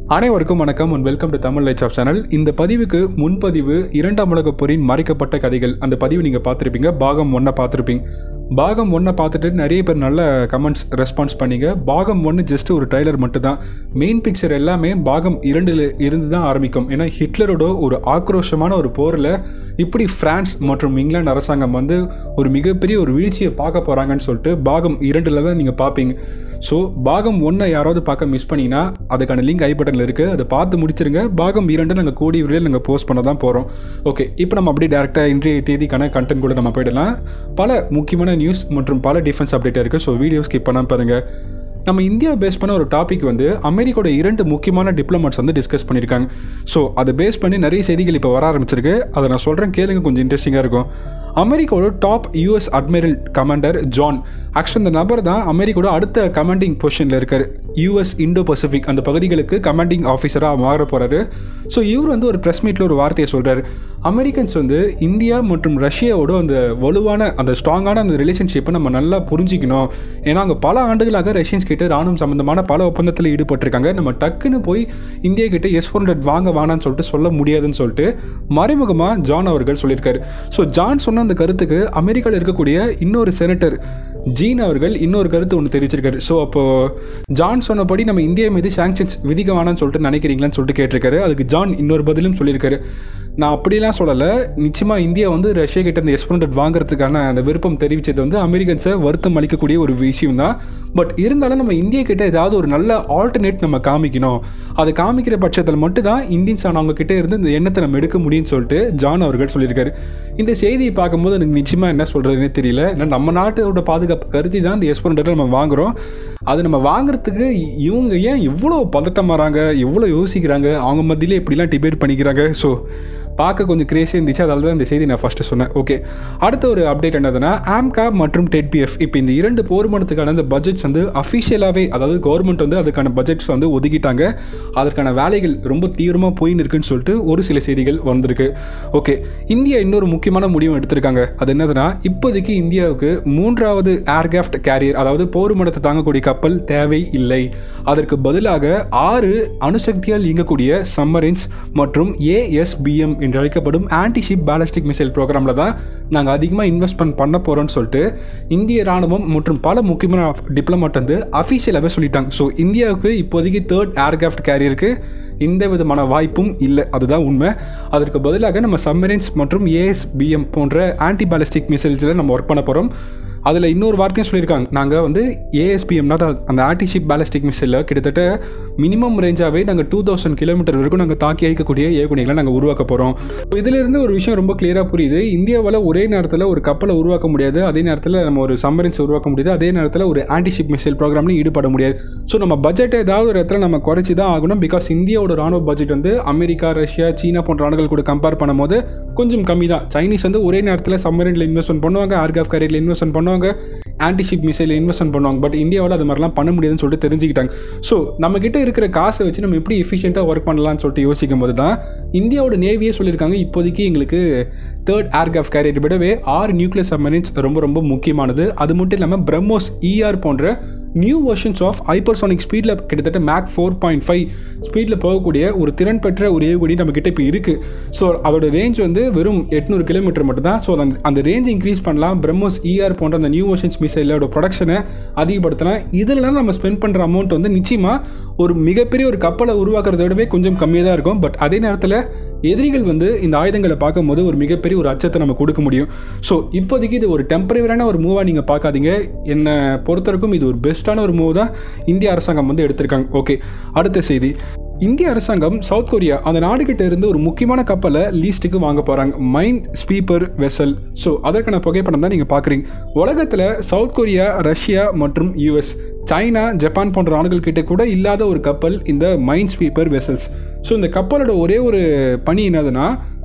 அனைவருக்கும் வணக்கம் and welcome to Tamil lights off channel இந்த பதிவுக்கு முன்பதிவு இரண்டாம் உலகப் போரின் மறைக்கப்பட்ட கதைகள் அந்த பதிவு நீங்கள் பார்த்துருப்பீங்க பாகம் ஒன்றை பார்த்துருப்பீங்க பாகம் ஒன்றை பார்த்துட்டு நிறைய பேர் நல்ல கமெண்ட்ஸ் ரெஸ்பான்ஸ் பண்ணீங்க பாகம் ஒன்று ஜஸ்ட் ஒரு ட்ரைலர் மட்டும்தான் மெயின் பிக்சர் எல்லாமே பாகம் இரண்டில் இருந்து தான் ஆரம்பிக்கும் ஏன்னா ஹிட்லரோட ஒரு ஆக்ரோஷமான ஒரு போரில் இப்படி பிரான்ஸ் மற்றும் இங்கிலாந்து அரசாங்கம் வந்து ஒரு மிகப்பெரிய ஒரு வீழ்ச்சியை பார்க்க போகிறாங்கன்னு சொல்லிட்டு பாகம் இரண்டில் தான் நீங்கள் பார்ப்பீங்க ஸோ பாகம் ஒன்றை யாராவது பார்க்க மிஸ் பண்ணிங்கன்னா அதுக்கான லிங்க் ஐ பட்டனில் இருக்குது அதை பார்த்து முடிச்சிருங்க பாகம் இரண்டு நாங்கள் கூடிய விரைவில் நாங்கள் போஸ்ட் பண்ண தான் போகிறோம் ஓகே இப்போ நம்ம அப்படியே டேரெக்டாக இன்றைய தேதிக்கான கண்டென்ட் கூட நம்ம போயிடலாம் பல முக்கியமான நியூஸ் மற்றும் பல டிஃபென்ஸ் அப்டேட் இருக்குது ஸோ வீடியோ ஸ்கிப் பண்ணாமல் பாருங்கள் நம்ம இந்தியா பேஸ் பண்ண ஒரு டாபிக் வந்து அமெரிக்காவோட இரண்டு முக்கியமான டிப்ளமேட்ஸ் வந்து டிஸ்கஸ் பண்ணியிருக்காங்க ஸோ அதை பேஸ் பண்ணி நிறைய செய்திகள் இப்போ வர ஆரம்பிச்சிருக்கு அதை நான் சொல்கிறேன் கேளுங்க கொஞ்சம் இன்ட்ரெஸ்டிங்காக இருக்கும் அமெரிக்காவோட top US admiral commander John actually இந்த நபர் தான் அமெரிக்காவோட அடுத்த கமாண்டிங் பொசிஷனில் இருக்கார் யூஎஸ் இண்டோ பசிபிக் அந்த பகுதிகளுக்கு கமாண்டிங் ஆஃபீஸராக மாற போகிறாரு ஸோ இவர் வந்து ஒரு ப்ரெஸ் மீட்டில் ஒரு வார்த்தையை சொல்கிறார் அமெரிக்கன்ஸ் வந்து இந்தியா மற்றும் ரஷ்யாவோட அந்த வலுவான அந்த ஸ்ட்ராங்கான அந்த ரிலேஷன்ஷிப்பை நம்ம நல்லா புரிஞ்சிக்கணும் ஏன்னா அங்கே பல ஆண்டுகளாக ரஷ்யன்ஸ் கிட்ட ராணுவம் சம்மந்தமான பல ஒப்பந்தத்தில் ஈடுபட்டிருக்காங்க நம்ம டக்குன்னு போய் இந்தியா கிட்ட எஸ் ஃபோர் ஹண்ட்ரட் வாங்க வேணான்னு சொல்லிட்டு சொல்ல முடியாதுன்னு சொல்லிட்டு மறைமுகமாக ஜான் அவர்கள் சொல்லியிருக்காரு ஸோ ஜான் சொன்ன அந்த கருத்துக்கு அமெரிக்காவில் இருக்கக்கூடிய இன்னொரு செனட்டர் ஜீன் அவர்கள் இன்னொரு கருத்து ஒன்று தெரிவிச்சிருக்காரு ஸோ அப்போது ஜான் சொன்னபடி நம்ம இந்தியா மீது சாங்ஷன்ஸ் விதிக்க வேணாம்னு சொல்லிட்டு நினைக்கிறீங்களான்னு சொல்லிட்டு கேட்டிருக்காரு அதுக்கு ஜான் இன்னொரு பதிலும் சொல்லியிருக்காரு நான் அப்படிலாம் சொல்லலை நிச்சயமாக இந்தியா வந்து ரஷ்யா கிட்ட இந்த எஸ்போனட் வாங்குறதுக்கான அந்த விருப்பம் தெரிவித்தது வந்து அமெரிக்கன்ஸை வருத்தம் அளிக்கக்கூடிய ஒரு விஷயம் தான் பட் இருந்தாலும் நம்ம இந்தியா கிட்ட ஏதாவது ஒரு நல்ல ஆல்டர்னேட் நம்ம காமிக்கணும் அதை காமிக்கிற பட்சத்தில் மட்டும் தான் இந்தியன்ஸ் அவங்க கிட்ட இருந்து இந்த எண்ணத்தை நம்ம எடுக்க முடியும்னு சொல்லிட்டு ஜான் அவர்கள் சொல்லியிருக்காரு இந்த செய்தியை பார்க்கும்போது எனக்கு நிச்சயமாக என்ன சொல்கிறதுனே தெரியல ஏன்னா நம்ம நாட்டோட பாதுகாப்பு கருதி தான் இந்த எஸ்போனட்டை நம்ம வாங்குகிறோம் அது நம்ம வாங்குறதுக்கு இவங்க ஏன் இவ்வளோ பதட்டம் வராங்க எவ்வளோ யோசிக்கிறாங்க அவங்க மத்தியிலே இப்படிலாம் டிபேட் பண்ணிக்கிறாங்க ஸோ பார்க்க கொஞ்சம் கிரேஸியாக இருந்துச்சு அதனால தான் இந்த செய்தி நான் ஃபஸ்ட்டு சொன்னேன் ஓகே அடுத்த ஒரு அப்டேட் என்னதுன்னா ஆம்கா மற்றும் டெட்பிஎஃப் இப்போ இந்த இரண்டு போர்மணத்துக்கான அந்த பட்ஜெட்ஸ் வந்து அஃபிஷியலாகவே அதாவது கவர்மெண்ட் வந்து அதுக்கான பட்ஜெட்ஸ் வந்து ஒதுக்கிட்டாங்க அதற்கான வேலைகள் ரொம்ப தீவிரமாக போயின்னு இருக்குன்னு சொல்லிட்டு ஒரு சில செய்திகள் வந்திருக்கு ஓகே இந்தியா இன்னொரு முக்கியமான முடிவு எடுத்திருக்காங்க அது என்னதுன்னா இப்போதைக்கு இந்தியாவுக்கு மூன்றாவது ஏர்கிராஃப்ட் கேரியர் அதாவது போர்மணத்தை தாங்கக்கூடிய கப்பல் தேவை இல்லை அதற்கு பதிலாக ஆறு அணுசக்தியால் இயங்கக்கூடிய சம்மரின்ஸ் மற்றும் ஏஎஸ்பிஎம் என்று அழைக்கப்படும் ஆன்டி ஷிப் பேலஸ்டிக் மிசைல் ப்ரோக்ராமில் தான் நாங்கள் அதிகமாக இன்வெஸ்ட்மெண்ட் பண்ண போகிறோம்னு சொல்லிட்டு இந்திய ராணுவம் மற்றும் பல முக்கியமான டிப்ளமேட் வந்து அஃபீஷியலாகவே சொல்லிட்டாங்க ஸோ இந்தியாவுக்கு இப்போதைக்கு தேர்ட் ஏர்கிராஃப்ட் கேரியருக்கு எந்த விதமான வாய்ப்பும் இல்லை அதுதான் உண்மை அதற்கு பதிலாக நம்ம சம்மரின்ஸ் மற்றும் ஏஎஸ்பிஎம் போன்ற ஆன்டி பேலஸ்டிக் மிசைல்ஸில் நம்ம ஒர்க் பண்ண போகிறோம் அதில் இன்னொரு வார்த்தையும் சொல்லியிருக்காங்க நாங்கள் வந்து ஏஎஸ்பிஎம்னா அந்த ஆன்டிஷிப் பேலஸ்டிக் மிசைலில் கிட்டத்தட்ட மினிமம் ரேஞ்சாகவே நாங்கள் டூ தௌசண்ட் கிலோமீட்டர் வரைக்கும் நாங்கள் தாக்கி அழிக்கக்கூடிய ஏவுகணைகளை நாங்கள் உருவாக்க போகிறோம் இதிலிருந்து ஒரு விஷயம் ரொம்ப கிளியராக புரியுது இந்தியாவில் ஒரே நேரத்தில் ஒரு கப்பலை உருவாக்க முடியாது அதே நேரத்தில் நம்ம ஒரு சம்மரின்ஸ் உருவாக்க முடியாது அதே நேரத்தில் ஒரு ஆன்டிஷிப் மிசைல் ப்ரோக்ராம்லையும் ஈடுபட முடியாது ஸோ நம்ம பட்ஜெட்டை ஏதாவது ஒரு இடத்துல நம்ம குறைச்சி தான் ஆகணும் பிகாஸ் இந்தியாவோட ராணுவ பட்ஜெட் வந்து அமெரிக்கா ரஷ்யா சீனா போன்ற நாடுகள் கூட கம்பேர் பண்ணும்போது கொஞ்சம் கம்மி தான் சைனீஸ் வந்து ஒரே நேரத்தில் சம்மரினில் இன்வெஸ்ட்மெண்ட் பண்ணுவாங்க ஆர்காஃப் கரியரில் இன்வெஸ்ட்மெண்ட் பண்ணுவாங்க ஆன்டிஷிப் மிசைல் இன்வெஸ்ட்மெண்ட் பண்ணுவாங்க பட் இந்தியாவில் அது மாதிரிலாம் பண்ண முடியாதுன்னு சொல்லிட்டு தெரிஞ்சுக்கிட்டாங்க ஸோ நம்ம கிட்ட இருக்கிற காசை வச்சு நம்ம எப்படி எஃபிஷியண்ட்டாக ஒர்க் பண்ணலாம்னு சொல்லிட்டு யோசிக்கும் போது தான் இந்தியாவோட நேவியே சொல்லியிருக்காங்க இப்போதைக்கு எங்களுக்கு தேர்ட் ஏர்கிராஃப்ட் கேரியர் விடவே ஆறு நியூக்ளியர் சப்மரின்ஸ் ரொம்ப ரொம்ப முக்கியமானது அது மட்டும் இல்லாமல் பிரம்மோஸ் இஆர் போன்ற நியூ வெர்ஷன்ஸ் ஆஃப் ஹைப்பர்சானிக் ஸ்பீடில் கிட்டத்தட்ட மேக் ஃபோர் பாயிண்ட் ஃபைவ் ஸ்பீடில் போகக்கூடிய ஒரு திறன் பெற்ற ஒரு ஏவுகணி நம்ம கிட்ட இப்போ இருக்குது ஸோ அதோட ரேஞ்ச் வந்து வெறும் எட்நூறு கிலோமீட்டர் மட்டும் தான் ஸோ அந்த அந்த ரேஞ்ச் இன்க்ரீஸ் பண்ணலாம் பிரம்மோஸ் இஆர் போன்ற அந்த நியூ வெர்ஷன்ஸ் மிசைலோட ப்ரொடக்ஷனை அதிகப்படுத்தலாம் இதெல்லாம் நம்ம ஸ்பெண்ட் பண்ணுற அமௌண்ட் வந்து நிச்சயமாக ஒரு மிகப்பெரிய ஒரு கப்பலை உருவாக்குறத விடவே கொஞ்சம் கம்மியாக தான் இருக்கும் பட் அதே நேரத்தில் எதிரிகள் வந்து இந்த ஆயுதங்களை பார்க்கும்போது ஒரு மிகப்பெரிய ஒரு அச்சத்தை நம்ம கொடுக்க முடியும் ஸோ இப்போதைக்கு இது ஒரு டெம்பரவரியான ஒரு மூவாக நீங்கள் பார்க்காதீங்க என்னை பொறுத்தவரைக்கும் இது ஒரு பெஸ்ட்டான ஒரு மூவ் தான் இந்திய அரசாங்கம் வந்து எடுத்திருக்காங்க ஓகே அடுத்த செய்தி இந்திய அரசாங்கம் சவுத் கொரியா அந்த நாடுகிட்ட இருந்து ஒரு முக்கியமான கப்பலை லீஸ்ட்டுக்கு வாங்க போகிறாங்க மைண்ட் ஸ்பீப்பர் வெசல் ஸோ அதற்கான புகைப்படம் தான் நீங்கள் பார்க்குறீங்க உலகத்தில் சவுத் கொரியா ரஷ்யா மற்றும் யூஎஸ் சைனா ஜப்பான் போன்ற நாடுகள் கிட்ட கூட இல்லாத ஒரு கப்பல் இந்த மைண்ட் ஸ்பீப்பர் வெசல்ஸ் ஸோ இந்த கப்பலோட ஒரே ஒரு பணி என்னதுன்னா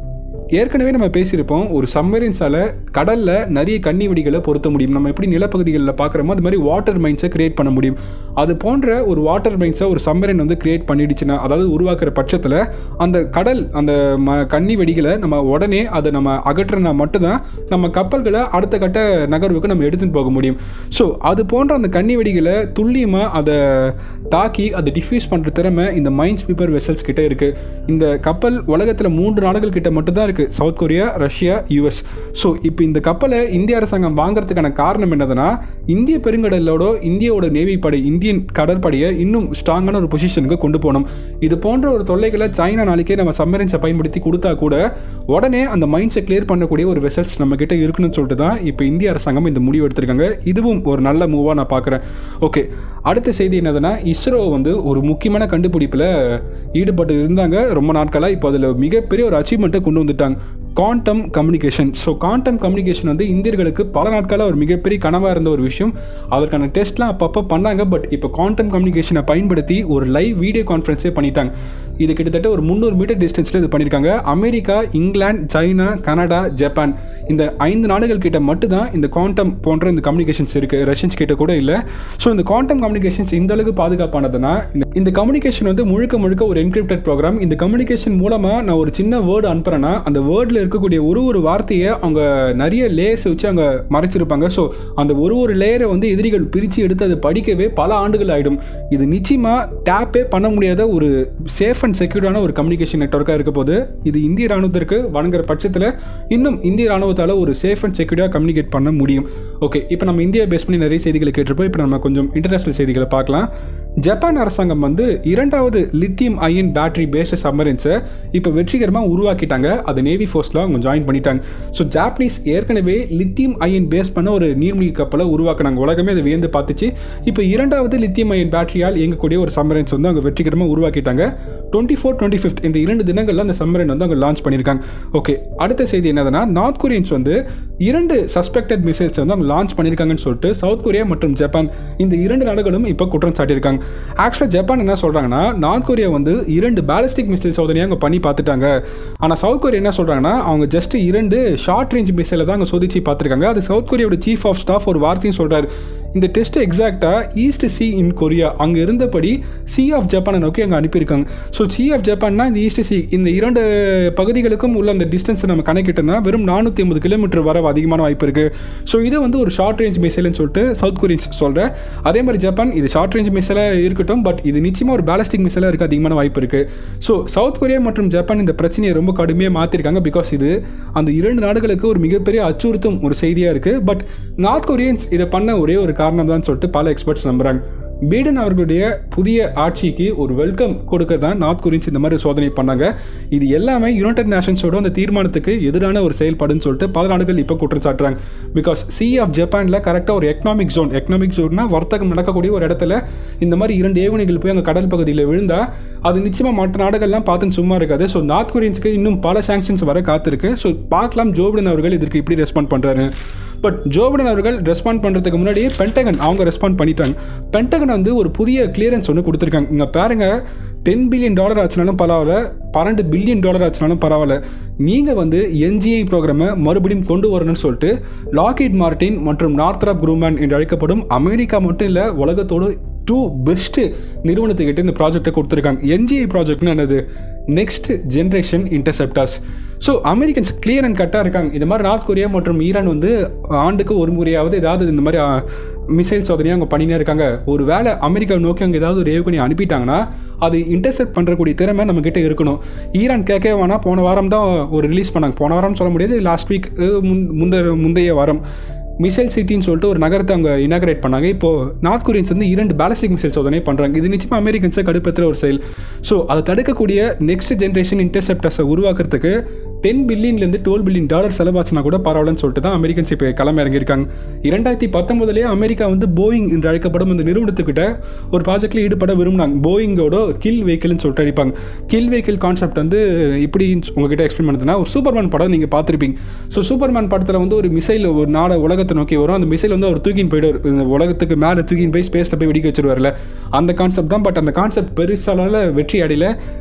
ஏற்கனவே நம்ம பேசியிருப்போம் ஒரு சப்மரீன்ஸால் கடலில் நிறைய கன்னி வெடிகளை பொருத்த முடியும் நம்ம எப்படி நிலப்பகுதிகளில் பார்க்குறோமோ அது மாதிரி வாட்டர் மைன்ஸை கிரியேட் பண்ண முடியும் அது போன்ற ஒரு வாட்டர் மைன்ஸை ஒரு சப்மரீன் வந்து கிரியேட் பண்ணிடுச்சுன்னா அதாவது உருவாக்குற பட்சத்தில் அந்த கடல் அந்த ம கன்னி வெடிகளை நம்ம உடனே அதை நம்ம அகற்றுனா மட்டும்தான் நம்ம கப்பல்களை அடுத்த கட்ட நகர்வுக்கு நம்ம எடுத்துகிட்டு போக முடியும் ஸோ அது போன்ற அந்த கன்னி வெடிகளை துல்லியமாக அதை தாக்கி அதை டிஃப்யூஸ் பண்ணுற திறமை இந்த மைன்ஸ் பீப்பர் வெசல்ஸ் கிட்ட இருக்குது இந்த கப்பல் உலகத்தில் மூன்று நாடுகள் கிட்ட மட்டும்தான் இருக்குது South Korea Russia US so இப்போ இந்த கப்பலை இந்திய அரசாங்கம் வாங்குறதுக்கான காரணம் என்னதுன்னா இந்திய பெருங்கடலோட இந்தியாவோட நேவி படை இந்தியன் கடற்படையை இன்னும் ஸ்ட்ராங்கான ஒரு பொசிஷனுக்கு கொண்டு போகணும் இது போன்ற ஒரு தொல்லைகளை சைனா நாளைக்கே நம்ம சம்மரன்ஸை பயன்படுத்தி கொடுத்தா கூட உடனே அந்த மைண்ட்ஸை கிளியர் பண்ணக்கூடிய ஒரு வெசல்ஸ் நம்ம கிட்ட இருக்குன்னு சொல்லிட்டு தான் இப்போ இந்திய அரசாங்கம் இந்த முடிவு எடுத்திருக்காங்க இதுவும் ஒரு நல்ல மூவாக நான் பார்க்குறேன் ஓகே அடுத்த செய்தி என்னதுன்னா இஸ்ரோ வந்து ஒரு முக்கியமான கண்டுபிடிப்பில் ஈடுபட்டு இருந்தாங்க ரொம்ப நாட்களாக இப்போ அதில் மிகப்பெரிய ஒரு அச்சீவ்மெண்ட்டை கொண்டு வந்துட்டாங்க quantum communication so quantum communication வந்து இந்தியர்களுக்கு பல நாட்களாக ஒரு மிகப்பெரிய கனவாக இருந்த ஒரு விஷயம் அதற்கான டெஸ்ட்லாம் அப்பப்போ பண்ணாங்க பட் இப்போ குவாண்டம் கம்யூனிகேஷனை பயன்படுத்தி ஒரு லைவ் வீடியோ கான்ஃபரன்ஸே பண்ணிட்டாங்க இது கிட்டத்தட்ட ஒரு முந்நூறு மீட்டர் டிஸ்டன்ஸில் இது பண்ணியிருக்காங்க America England China Canada Japan இந்த ஐந்து நாடுகள் கிட்ட மட்டும்தான் இந்த குவாண்டம் போன்ற இந்த கம்யூனிகேஷன்ஸ் இருக்குது ரஷ்யன்ஸ் கிட்ட கூட இல்லை ஸோ இந்த குவாண்டம் கம்யூனிகேஷன்ஸ் இந்த அளவுக்கு பாதுகாப்பானதுன்னா இந்த இந்த கம்யூனிகேஷன் வந்து முழுக்க முழுக்க ஒரு என்கிரிப்டட் ப்ரோக்ராம் இந்த கம்யூனிகேஷன் மூலமாக நான் ஒரு சின்ன வேர்டு அனுப்புறேன்னா அந்த வேர்டில் இருக்கக்கூடிய ஒரு ஒரு வார்த்தையை அவங்க நிறைய லேயர்ஸ் வச்சு அவங்க மறைச்சிருப்பாங்க ஸோ அந்த ஒரு ஒரு லேயரை வந்து எதிரிகள் பிரித்து எடுத்து அதை படிக்கவே பல ஆண்டுகள் ஆகிடும் இது நிச்சயமாக டேப்பே பண்ண முடியாத ஒரு சேஃப் அண்ட் செக்யூர்டான ஒரு கம்யூனிகேஷன் நெட்ஒர்க்காக இருக்க போது இது இந்திய ராணுவத்திற்கு வழங்குற பட்சத்தில் இன்னும் இந்திய ராணுவத்தால் ஒரு சேஃப் அண்ட் செக்யூர்டாக கம்யூனிகேட் பண்ண முடியும் ஓகே இப்போ நம்ம இந்தியா பேஸ் பண்ணி நிறைய செய்திகளை கேட்டிருப்போம் இப்போ நம்ம கொஞ்சம் இன்டர்நேஷனல் செய்திகளை பார்க்கலாம் ஜப்பான் அரசாங்கம் வந்து இரண்டாவது லித்தியம் அயன் பேட்டரி பேஸ்டு சப்மரின்ஸை இப்போ வெற்றிகரமாக உருவாக்கிட்டாங்க அது நேவி ஃபோர்ஸில் அவங்க ஜாயின் பண்ணிட்டாங்க ஸோ ஜாப்பனீஸ் ஏற்கனவே லித்தியம் அயன் பேஸ் பண்ண ஒரு நீர்மூழ்கி கப்பலை உருவாக்குனாங்க உலகமே அதை வியந்து பார்த்துச்சு இப்போ இரண்டாவது லித்தியம் அயன் பேட்டரியால் இயங்கக்கூடிய ஒரு சப்மரைன்ஸ் வந்து அவங்க வெற்றிகரமாக உருவாக்கிட்டாங்க டுவெண்ட்டி ஃபோர் டுவெண்ட்டி ஃபிஃப்த் இந்த இரண்டு தினங்களில் அந்த சப்மரைன் வந்து அவங்க லான்ச் பண்ணியிருக்காங்க ஓகே அடுத்த செய்தி என்னதுன்னா நார்த் கொரியன்ஸ் வந்து இரண்டு சஸ்பெக்டட் மிசைல்ஸ் வந்து அவங்க லான்ச் பண்ணியிருக்காங்கன்னு சொல்லிட்டு சவுத் கொரியா மற்றும் ஜப்பான் இந்த இரண்டு நாடுகளும் இப்போ குற்றம் சாட்டியிருக்காங்க ஆக்சுவலாக ஜப்பான் என்ன சொல்கிறாங்கன்னா நார்த் கொரியா வந்து இரண்டு பேலிஸ்டிக் மிசைல் சோதனையை அவங்க பண்ணி பார்த்துட்டாங்க ஆனால் சவுத் கொரியா என்ன சொல்கிறாங்கன்னா அவங்க ஜஸ்ட் இரண்டு ஷார்ட் ரேஞ்ச் மிசைலை தான் அவங்க சோதிச்சு பார்த்துருக்காங்க அது சவுத் கொரியாவோட சீஃப் ஆஃப் ஸ்டாஃப் ஒரு வார்த்தையும் சொல்கிறார் இந்த டெஸ்ட் எக்ஸாக்டாக ஈஸ்ட் சி இன் கொரியா அங்கே இருந்தபடி சி ஆஃப் ஜப்பானை நோக்கி அங்கே அனுப்பியிருக்காங்க ஸோ சி ஆஃப் ஜப்பான்னா இந்த ஈஸ்ட் சி இந்த இரண்டு பகுதிகளுக்கும் உள்ள அந்த டிஸ்டன்ஸை நம்ம கணக்கிட்டோம்னா வெறும் நானூற்றி ஐம்பது கிலோமீட்டர் வர அதிகமான வாய்ப்பு இருக்குது ஸோ இது வந்து ஒரு ஷார்ட் ரேஞ்ச் மிசைல்னு சொல்லிட்டு சவுத் கொரியன்ஸ் சொல்கிறேன் அதே மாதிரி ஜப்பான் இது ஷார்ட் ரேஞ்ச் மிசைலாக இருக்கட்டும் பட் இது நிச்சயமாக ஒரு பேலஸ்டிக் மிசைலாக இருக்க அதிகமான வாய்ப்பு இருக்குது ஸோ சவுத் கொரியா மற்றும் ஜப்பான் இந்த பிரச்சனையை ரொம்ப கடுமையாக மாற்றிருக்காங்க பிகாஸ் இது அந்த இரண்டு நாடுகளுக்கு ஒரு மிகப்பெரிய அச்சுறுத்தும் ஒரு செய்தியாக இருக்குது பட் நார்த் கொரியன்ஸ் இதை பண்ண ஒரே ஒரு காரணம் தான் சொல்லிட்டு பல எக்ஸ்பர்ட்ஸ் நம்புகிறாங்க பீடன் அவர்களுடைய புதிய ஆட்சிக்கு ஒரு வெல்கம் கொடுக்க தான் நார்த் கொரியன்ஸ் இந்த மாதிரி சோதனை பண்ணாங்க இது எல்லாமே யுனைடெட் நேஷன்ஸோட அந்த தீர்மானத்துக்கு எதிரான ஒரு செயல்பாடுன்னு சொல்லிட்டு பல நாடுகள் இப்போ குற்றம் சாட்டுறாங்க பிகாஸ் சி ஆஃப் ஜப்பானில் கரெக்டாக ஒரு எக்கனாமிக் ஜோன் எக்கனாமிக் ஜோன்னா வர்த்தகம் நடக்கக்கூடிய ஒரு இடத்துல இந்த மாதிரி இரண்டு ஏவுகணைகள் போய் அங்கே கடல் பகுதியில் விழுந்தால் அது நிச்சயமாக மற்ற நாடுகள்லாம் பார்த்து சும்மா இருக்காது ஸோ நார்த் கொரியன்ஸ்க்கு இன்னும் பல சாங்ஷன்ஸ் வர காத்திருக்கு ஸோ பார்க்கலாம் ஜோபிடன் அவர்கள் இதற்கு இப்படி ரெஸ்பாண்ட் பண்ணுறாரு பட் ஜோபிடன் அவர்கள் ரெஸ்பாண்ட் பண்ணுறதுக்கு முன்னாடியே பென்டகன் அவங்க ரெஸ்பாண்ட் பண்ணிட்டாங்க பென்டகன் வந்து ஒரு புதிய கிளியரன்ஸ் ஒன்று கொடுத்துருக்காங்க இங்கே பாருங்க டென் பில்லியன் டாலர் ஆச்சுனாலும் பரவாயில்ல பன்னெண்டு பில்லியன் டாலர் ஆச்சுனாலும் பரவாயில்ல நீங்கள் வந்து என்ஜிஐ ப்ரோக்ராமை மறுபடியும் கொண்டு வரணும்னு சொல்லிட்டு லாக்கெட் மார்டின் மற்றும் நார்த்ராப் குரூமேன் என்று அழைக்கப்படும் அமெரிக்கா மட்டும் இல்லை உலகத்தோடு டூ பெஸ்ட்டு நிறுவனத்துக்கிட்ட இந்த ப்ராஜெக்டை கொடுத்துருக்காங்க என்ஜிஐ ப்ராஜெக்ட்னு என்னது next generation interceptors so Americans clear and கட்டாக இருக்காங்க இந்த மாதிரி நார்த் கொரியா மற்றும் ஈரான் வந்து ஆண்டுக்கு ஒரு முறையாவது ஏதாவது இந்த மாதிரி மிசைல் சோதனையை அவங்க பண்ணினே இருக்காங்க ஒரு வேளை அமெரிக்கா நோக்கி அங்கே ஏதாவது ஒரு ஏவுகணை அனுப்பிட்டாங்கன்னா அது இன்டர்செப்ட் பண்ணுறக்கூடிய திறமை நம்மக்கிட்ட இருக்கணும் ஈரான் கேட்க வேணால் போன வாரம் தான் ஒரு ரிலீஸ் பண்ணாங்க போன வாரம் சொல்ல முடியாது லாஸ்ட் வீக் முந்த முந்தைய வாரம் மிசைல் சிட்டின்னு சொல்லிட்டு ஒரு நகரத்தை அவங்க இனாகரேட் பண்ணாங்க இப்போது நார்த் கொரியன்ஸ் வந்து இரண்டு பேலஸ்டிக் மிசைல் சோதனை பண்ணுறாங்க இது நிச்சயமாக அமெரிக்கன்ஸை கடுப்பேற்றுற ஒரு செயல் ஸோ அதை தடுக்கக்கூடிய நெக்ஸ்ட் ஜென்ரேஷன் இன்டர்செப்டர்ஸை உருவாக்குறதுக்கு டென் பில்லியன்லேருந்து டுவெல் பில்லியன் டாலர் செலவாச்சுனா கூட பரவாயில்லன்னு சொல்லிட்டு தான் அமெரிக்கன்ஸ் இப்போ கிளம்ப இறங்கியிருக்காங்க இரண்டாயிரத்தி பத்தொன்பதுலேயே அமெரிக்கா வந்து போயிங் என்று அழைக்கப்படும் அந்த நிறுவனத்துக்கிட்ட ஒரு ப்ராஜெக்ட்டில் ஈடுபட விரும்பினாங்க போயிங்கோட கில் வெஹிக்கிள்னு சொல்லிட்டு அடிப்பாங்க கில் வெஹிக்கிள் கான்செப்ட் வந்து எப்படி உங்ககிட்ட எக்ஸ்பிளைன் பண்ணுறதுனா ஒரு சூப்பர்மேன் படம் நீங்கள் பார்த்துருப்பீங்க ஸோ சூப்பர்மேன் படத்தில் வந்து ஒரு மிசைல் ஒரு நாட உலகத்தை நோக்கி வரும் அந்த மிசைல் வந்து அவர் தூக்கின்னு போயிடுவார் இந்த உலகத்துக்கு மேலே தூக்கின்னு போய் ஸ்பேஸில் போய் வெடிக்க வச்சிருவார்ல அந்த கான்செப்ட் தான் பட் அந்த கான்செப்ட் பெருசால வெற்றி அடையல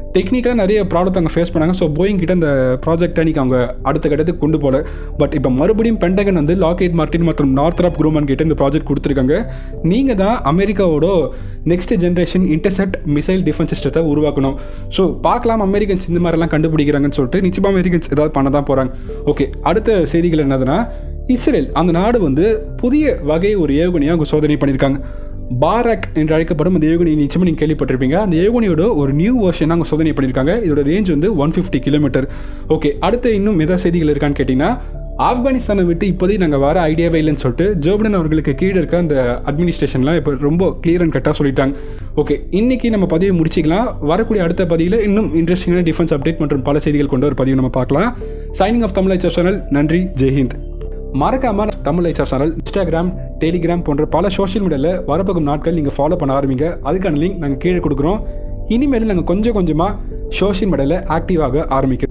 டெக்னிக்கலாக நிறைய ப்ராப்ளத்தை அங்கே ஃபேஸ் பண்ணாங்க ஸோ போயிங் கிட்ட அந்த ப்ராஜெக்ட் அன்றைக்கி அவங்க அடுத்த கட்டத்துக்கு கொண்டு போகல பட் இப்போ மறுபடியும் பென்டகன் வந்து லாக்கெட் மார்டின் மற்றும் நார்த்ராப் குரூமன் கிட்ட இந்த ப்ராஜெக்ட் கொடுத்துருக்காங்க நீங்கள் தான் அமெரிக்காவோட next generation intercept missile defence சிஸ்டத்தை உருவாக்கணும் ஸோ பார்க்கலாம் அமெரிக்கன்ஸ் இந்த மாதிரிலாம் கண்டுபிடிக்கிறாங்கன்னு சொல்லிட்டு நிச்சயமாக அமெரிக்கன்ஸ் ஏதாவது பண்ண தான் போகிறாங்க ஓகே அடுத்த செய்திகள் என்னதுன்னா இஸ்ரேல் அந்த நாடு வந்து புதிய வகை ஒரு ஏவுகணையாக அவங்க சோதனை பண்ணியிருக்காங்க பாராக் என்று அழைக்கப்படும் அந்த ஏவுகணை நிச்சயமாக நீங்கள் கேள்விப்பட்டிருப்பீங்க அந்த ஏவுகணையோட ஒரு நியூ வெர்ஷன் அவங்க சோதனை பண்ணியிருக்காங்க இதோட ரேஞ்ச் வந்து ஒன் ஃபிஃப்டி கிலோமீட்டர் ஓகே அடுத்து இன்னும் எதா செய்திகள் இருக்கான்னு கேட்டிங்கன்னா ஆப்கானிஸ்தானை விட்டு இப்போதைக்கு நாங்கள் வர ஐடியாவே இல்லைன்னு சொல்லிட்டு ஜோபிடன் அவர்களுக்கு கீழே இருக்க அந்த அட்மினிஸ்ட்ரேஷன்லாம் இப்போ ரொம்ப கிளியர் அண்ட் கட்டாக சொல்லிட்டாங்க ஓகே இன்னைக்கு நம்ம பதிவை முடிச்சிக்கலாம் வரக்கூடிய அடுத்த பதிவில் இன்னும் இன்ட்ரெஸ்டிங்கான டிஃபென்ஸ் அப்டேட் மற்றும் பல செய்திகள் கொண்ட ஒரு பதிவு நம்ம பார்க்கலாம் சைனிங் ஆஃப் தமிழ் சேனல் நன்றி ஜெய்ஹிந்த் மறக்காம Tamil lights channel Instagram Telegram போன்ற பல சோஷியல் மீடியாவில் வரப்போகும் நாட்கள் நீங்கள் ஃபாலோ பண்ண ஆரம்பிங்க அதுக்கான லிங்க் நாங்கள் கீழே கொடுக்குறோம் இனிமேல் நாங்கள் கொஞ்சம் கொஞ்சமாக சோஷியல் மீடியாவில் ஆக்டிவாக ஆரம்பிக்கிறோம்